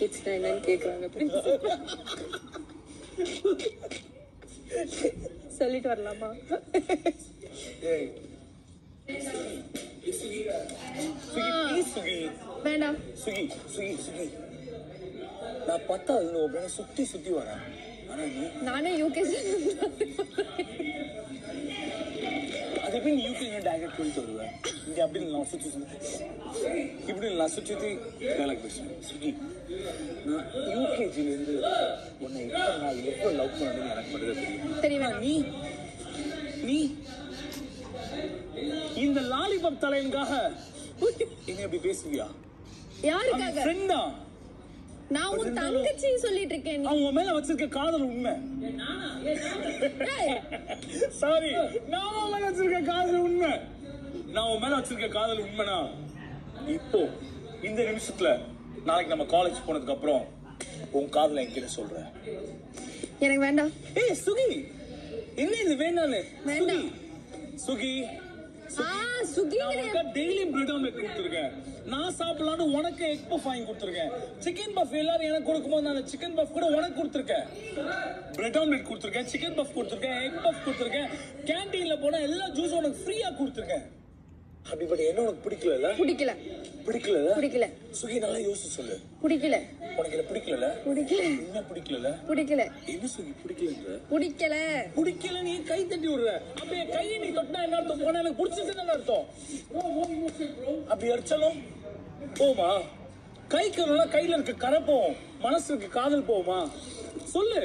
டேட்ஸ்னா என்னன்னு கேக்குறாங்க சொல்லிட்டு வரலாமா ஏய் சுகி ப்ளீஸ் சுகி வேண்டாம் சுகி சுகி சுகி நான் பத்தாவது அப்படின்னு சுத்தி சுத்தி வரேன் ஆனா நீ நானே யூகேஜி அது எப்படி நீ யூகே டேரக்ட் போயிட்டு வருவேன் இங்க அப்படி நான் சுத்தி சுத்தி இப்படி நான் சுத்தி சுத்தி டைலாக் பேசுவேன் சுகி நான் யூகேஜில இருந்து உன்னை எப்ப நான் எப்போ லவ் பண்ணணும்னு எனக்கு மட்டும் தான் தெரியும் தெரியும் ஆனா நீ நீ இந்த லாலிபப் தலையனுக்காக என்ன இப்படி பேசுவியா யாருக்காக ஃப்ரெண்டா நான் உன் தங்கச்சி சொல்லிட்டு இருக்கேன் நீ அவன் உன் மேல வச்சிருக்க காதல் உண்மை ஏய், சாரி நான் உன் மேல வச்சிருக்க காதல் உண்மை நான் உன் மேல வச்சிருக்க காதல் உண்மைனா இப்போ இந்த நிமிஷத்துல நாளைக்கு நம்ம காலேஜ் போனதுக்கு அப்புறம் உன் காதல என்கிட்ட சொல்ற எனக்கு வேண்டாம் ஏய் சுகி என்ன இது வேணான்னு வேண்டாம். சுகி சுகி ஆ சுகிங்கிற டெய்லி பிரெட் ஆம்லெட் கொடுத்துருக்கேன் நான் சாப்பிடலாம்னு உனக்கு எக் பஃப் வாங்கி கொடுத்துருக்கேன் சிக்கன் பஃப் எல்லாரும் எனக்கு கொடுக்கும்போது நான் சிக்கன் பஃப் கூட உனக்கு கொடுத்துருக்கேன் பிரெட் ஆம்லெட் கொடுத்துருக்கேன் சிக்கன் பஃப் கொடுத்துருக்கேன் எக் பஃப் கொடுத்துருக்கேன் கேண்டீன்ல போனா எல்லா ஜூஸும் உனக்கு ஃப்ரீயா கொடுத்துருக்கேன் அப்படிப்பட்ட என்ன உனக்கு பிடிக்கல பிடிக்கல பிடிக்கல பிடிக்கல சுகி நல்லா யோசிச்சு சொல்லு பிடிக்கல உனக்கு என்ன பிடிக்கல பிடிக்கல என்ன பிடிக்கல பிடிக்கல என்ன சுகி பிடிக்கலன்ற பிடிக்கல பிடிக்கல நீ கை தட்டி விடுற அப்படியே கையை நீ தொட்டா என்ன அர்த்தம் போனா எனக்கு பிடிச்சிருக்குன்னு அர்த்தம் அப்படி அடிச்சாலும் போமா கைக்கு நல்லா கையில இருக்க கரை போகும் மனசுக்கு காதல் போகுமா சொல்லு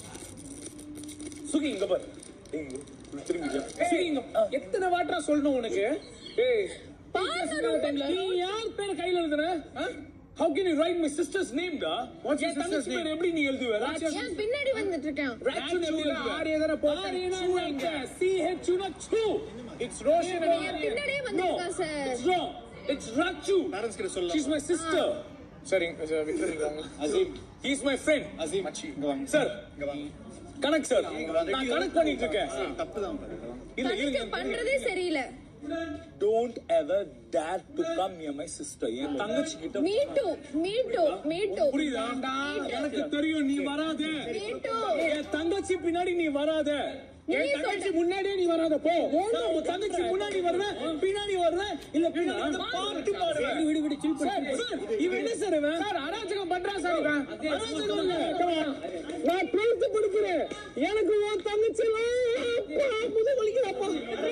சுகி இங்க பாரு ஏய், இப்படி திரும்பி இரு. சுகி இங்க ஆ. எத்தனை வாட்டரா சொல்லணும் உனக்கு ஏய் நீ யார் பேர் கையில எழுதுன How can you write my sister's name டா What's your என் தங்கச்சி sister's பேர் name? எப்படி நீ எழுதுவ ஏன் பின்னாடி வந்துட்டு இருக்கேன் ராட்சன் எப்படி எழுதுவ? ஆரியா தானே போட்டேன். ஆரியனா சூ எங்க? எங்க? CH னா சூ. It's Roshan நீ and என் Aryan. பின்னாடியே No, வந்திருக்கா, sir. it's wrong. It's Rachu. Parents கிட்ட சொல்லலாம். She's my sister. சரிங்க சார் விட்டுருங்க Azim. He's my friend. Azim இங்க வாங்க Sir. இங்க வாங்க கணக்கு சார் நான் கணக்கு பண்ணிட்டு இருக்கேன் தப்பு தான் இல்ல தங்கச்சி இருங்க பண்றதே சரியில்லை don't ever dare to come near my sister என் தங்கச்சி கிட்ட me too me too me too புரியுதா எனக்கு தெரியும் நீ வராத மீ டூ என் தங்கச்சி பின்னாடி நீ வராத நீயே என் தங்கச்சி சொல்ற. முன்னாடியே நீ வராத போ நான் உன் தங்கச்சி முன்னாடி வருவேன் பின்னாடி வருவேன் இல்ல பின்னாடி வந்து பாட்டு பாடுவேன் விடு விடு சில் பண்ணு இவன் என்ன சார் இவன் சார் அராஜகம் பண்றான் சார் இவன் அராஜகம் இல்ல. நான் 12th படிக்கிறேன் எனக்கு உன் தங்கச்சி முதல் வலிக்கிறப்பா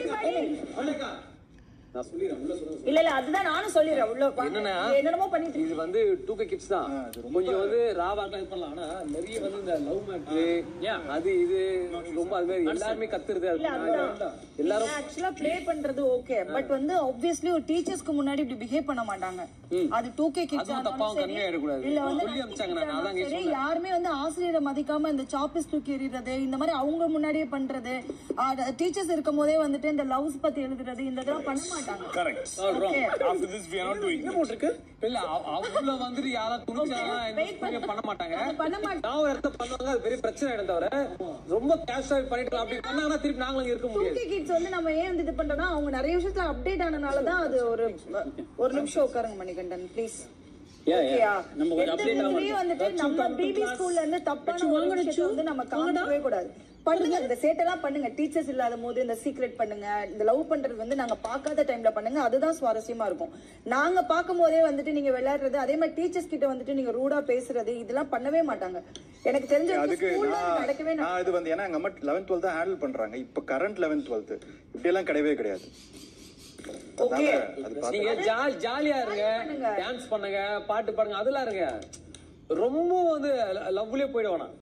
இல்ல இல்ல அதுதான் நானும் சொல்லிடுறேன் உள்ள உட்காந்து. என்னன்னா, என்னென்னமோ பண்ணிட்டு இது வந்து டூ கே கிட்ஸ் தான் கொஞ்சம் வந்து ராவாக்கலாம் இது பண்ணலாம் ஆனா நிறைய வந்து இந்த லவ் மேட்ரு அது இது ரொம்ப அது மாதிரி எல்லாருமே கத்துறது அது இல்ல அதுதான் எல்லாரும் ஆக்சுவலா ப்ளே பண்றது ஓகே பட் வந்து ஆப்வியஸ்லி ஒரு டீச்சர்ஸ்க்கு முன்னாடி இப்படி பிஹேவ் பண்ண மாட்டாங்க அது டூ கே கிட்ஸ் அதுவும் தப்பாவும் கம்மியா எடுக்கக்கூடாது. இல்ல வந்து சொல்லி அனுப்பிச்சாங்க, நான் அதான் இங்க சரி சொன்னேன். யாருமே வந்து ஆசிரியரை மதிக்காம இந்த சாப்பிஸ் தூக்கி எறிறது இந்த மாதிரி அவங்க முன்னாடியே பண்றது டீச்சர்ஸ் இருக்கும் போதே வந்துட்டு இந்த லவ்ஸ் பத்தி எழுதுறது இந்த இதெல்லாம் பண்ண மாட்டாங்க correct Okay. After this we are not doing it. இல்ல அவ- அவங்கள வந்துட்டு யாரா துணிச்சாலாம் Wait பண்ணு. பண்ண மாட்டாங்க அது பண்ண மாட்டாங்க. நான் ஒரு இடத்த பண்ணுவாங்க அது பெரிய பிரச்சனை ஆயிடும் தவிர ரொம்ப கேஷா பண்ணிட்டு அப்படி பண்ணாங்கன்னா திருப்பி நாங்களும் இங்க இருக்க முடியாது டூகே கிட்ஸ் வந்து நம்ம ஏன் வந்து இது பண்றோம்னா அவங்க நிறைய விஷயத்துல அப்டேட் ஆனனால தான் அது ஒரு ஒரு நிமிஷம் உட்காருங்க மணிகண்டன் ப்ளீஸ் ஓகேயா எந்த மூவியும் வந்துட்டு நம்ம பிபி ஸ்கூல்ல இருந்து தப்பான ஒரு விஷயத்தை வந்து நம்ம காமிக்கவே கூடாது பண்ணுங்க இந்த சேட்டெல்லாம் பண்ணுங்க டீச்சர்ஸ் இல்லாத போது இந்த சீக்ரெட் பண்ணுங்க இந்த லவ் பண்றது வந்து நாங்க பார்க்காத டைம்ல பண்ணுங்க அதுதான் சுவாரஸ்யமா இருக்கும் நாங்க பார்க்கும் போதே வந்துட்டு நீங்க விளையாடுறது அதே மாதிரி டீச்சர்ஸ் கிட்ட வந்துட்டு நீங்க ரூடா பேசுறது இதெல்லாம் பண்ணவே மாட்டாங்க எனக்கு தெரிஞ்ச அதுக்கு ஸ்கூல்ல நான் நடக்கவே நடக்காது. நான் இது வந்து ஏன்னா எங்க அம்மா லெவன்த் டுவெல்த் ஹேண்டில் பண்றாங்க இப்ப கரண்ட் லெவன்த் டுவெல்த் இப்படி எல்லாம் கிடையவே கிடையாது Okay. அதனால அது பார்த்து நீங்க ஜா- ஜாலியா இருங்க பண்ணுங்க. டான்ஸ் பண்ணுங்க பாட்டு பாடுங்க அதெல்லாம் இருங்க ரொம்ப வந்து லவ்லயே போயிட வேணாம்